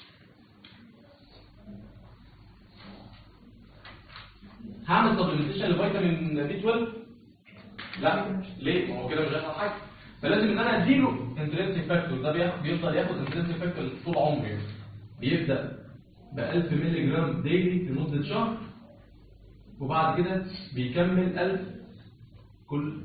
هعمل سبلمنتيشن لفيتامين بي 12 لا ليه ما هو كده مش هيحصل حاجه فلازم ان انا اديله انترنسيك فاكتور ده بياخد بيفضل ياخد انترنسيك فاكتور طول عمره يعني. بيبدا ب 1000 مللي جرام ديلي لمده شهر وبعد كده بيكمل 1000 كل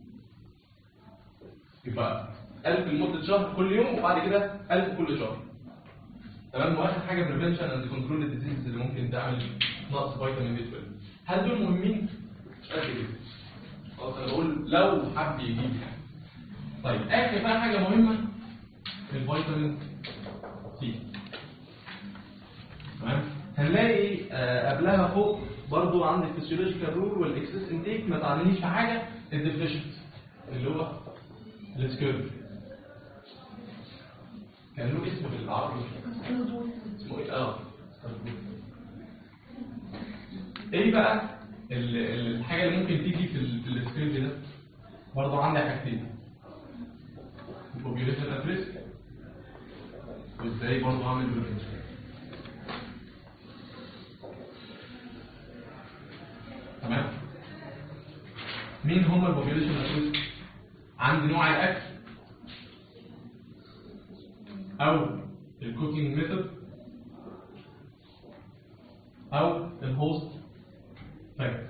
يبقى 1000 لمده شهر كل يوم وبعد كده 1000 كل شهر تمام واخر حاجه بريفنشن اند كنترول الديزيز اللي ممكن تعمل نقص فيتامين بي 12 هل دول مهمين؟ مش قد كده خلاص انا بقول لو حب يجيب يعني طيب اخر بقى حاجه مهمه الفيتامين سي تمام هنلاقي آه، قبلها فوق برضو عند الفسيولوجيكال رول والاكسس انتيك ما تعلمنيش في حاجه الديفيشنت اللي هو السكيرف كان له اسم بالعربي اسمه ايه اه ايه بقى ال- ال- الحاجه اللي ممكن تيجي في ال- في السكيرف ده برضو عندي حاجتين البوبيوليشن ات ريسك وازاي برضو اعمل بريفنشن تمام مين هم البوبيوليشن اتريسك عند نوع الاكل او الكوكينج ميثود او الهوست فاكتور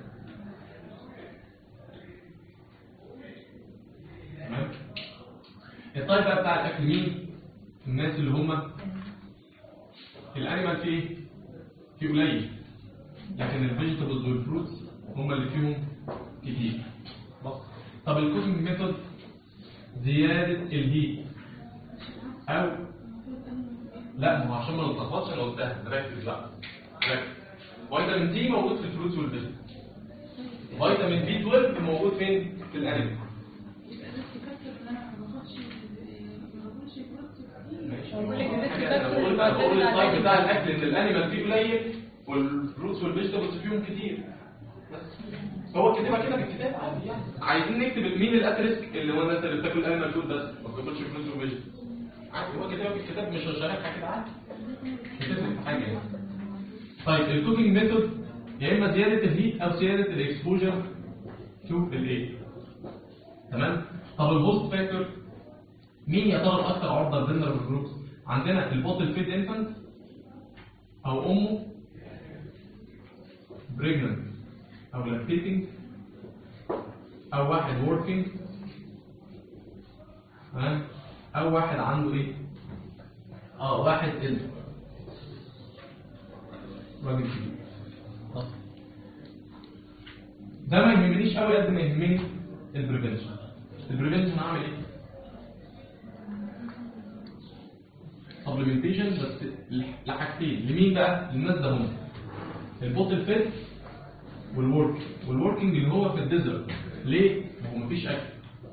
تمام الطيب بقى بتاع الاكل مين الناس اللي هم الانيمال فيه إيه؟ فيه قليل لكن الفيجيتابلز والفروتس هم اللي فيهم كتير بص طب الكوكينج ميثود زياده الهيت او لا ما هو عشان ما نتلخبطش انا قلتها ركز بقى ركز فيتامين دي موجود في الفروتس والفيجيتابلز فيتامين بي 12 موجود فين في الانيمال ماشي. بقول لك الناس حاجة أنا بتاكل بقول أنا بقول البروتين الطيب على بتاع الاكل ان الانيمال فيه قليل والفروتس والفيجيتابلز فيهم كتير بس هو كاتبها كده في الكتاب عادي يعني عايزين نكتب مين الاتريسك اللي هو الناس اللي بتاكل انيمال فود بس ما بتاكلش فروتس وفيجيتابلز عادي هو كاتبها في الكتاب مش هشاركها كده عادي مش هتفرق في حاجه يعني طيب الكوكينج ميثود يا اما زياده الهيت او زياده الاكسبوجر تو الايه تمام طب الهوست فاكتور مين يا ترى الاكثر عرضه للفيلنربل جروبس عندنا البوتل فيد انفانت او امه بريجننت او لاكتيتنج او واحد وركينج تمام او واحد عنده ايه اه واحد ال راجل كبير خلاص. ده ما يهمنيش قوي قد ما يهمني البريفنشن البريفنشن هعمل ايه سبلمنتيشن بس لحاجتين لمين بقى للناس ده هم البوتل فيت والورك والوركينج اللي هو في الديزرت ليه ما هو مفيش اكل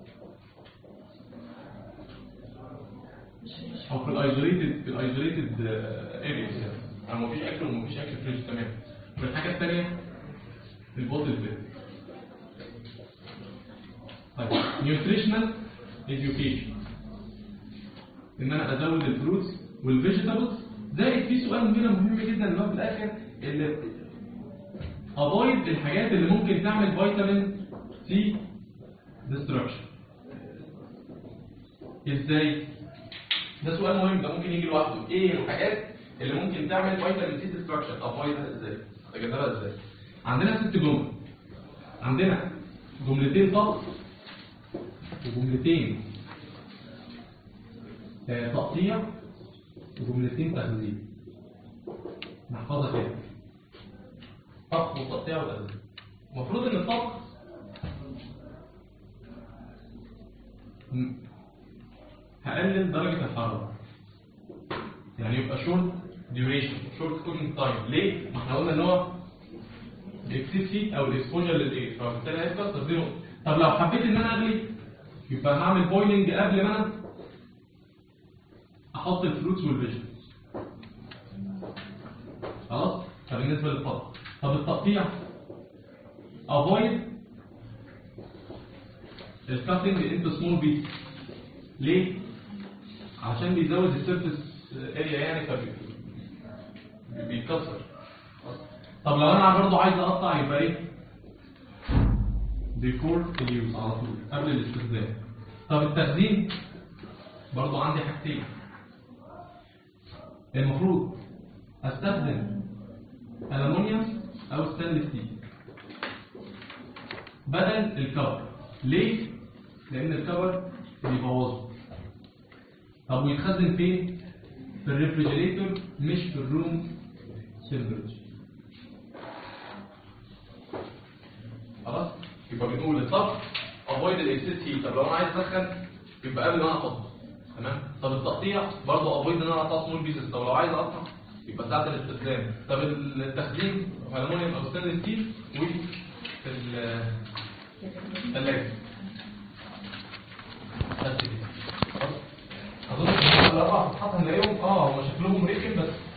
او في الايزوليتد في الايزوليتد ارياز يعني يعني مفيش اكل ومفيش اكل فريش تمام والحاجه الثانيه البوتل فيت طيب نيوتريشنال education ان انا ازود الفروتس والفيجيتابلز زائد في سؤال هنا مهم جدا اللي هو في الاخر اللي افويد الحاجات اللي ممكن تعمل فيتامين سي ديستركشن ازاي ده سؤال مهم ده ممكن يجي لوحده ايه الحاجات اللي ممكن تعمل فيتامين سي ديستركشن افويدها ازاي اتجنبها ازاي عندنا ست جمل عندنا جملتين طقس وجملتين آه، تقطيع وجملتين تغذية نحفظها كده طبخ وتقطيع وتغذية المفروض ان الطبخ م- هقلل درجة الحرارة يعني يبقى شورت ديوريشن شورت كوكينج تايم ليه؟ ما احنا قلنا ان هو الاكسيس هيت او الاكسبوجر للايه فبالتالي هيبقى تصديره طب لو حبيت ان انا اغلي يبقى هعمل بويلنج قبل ما انا احط الفروتس والفيجيتابلز خلاص فبالنسبه للطبخ طب التقطيع avoid الكاتنج انتو سمول بيس ليه عشان بيزود السيرفيس اريا يعني فبي- بيتكسر طب لو انا برضه عايز اقطع يبقى ايه بيفور اليوز على طول قبل الاستخدام طب التخزين برضه عندي حاجتين المفروض استخدم ألمونيوم او ستانلس ستيل بدل الكفر ليه لان الكفر بيبوظه طب ويتخزن فين في الريفريجريتور مش في الروم تمبرتشر خلاص يبقى بنقول الطبخ افويد الاكسس هيت طب لو انا عايز اسخن يبقى قبل ما انا احط تمام طب التقطيع برضه افويد ان انا اقطع سمول بيسز طب لو عايز اقطع يبقى ساعه الاستخدام طب التخزين المونيوم او ستانلس ستيل وفي الثلاجه بس كده خلاص؟ اظن الاربع صفحات هنلاقيهم اه هم شكلهم رخم بس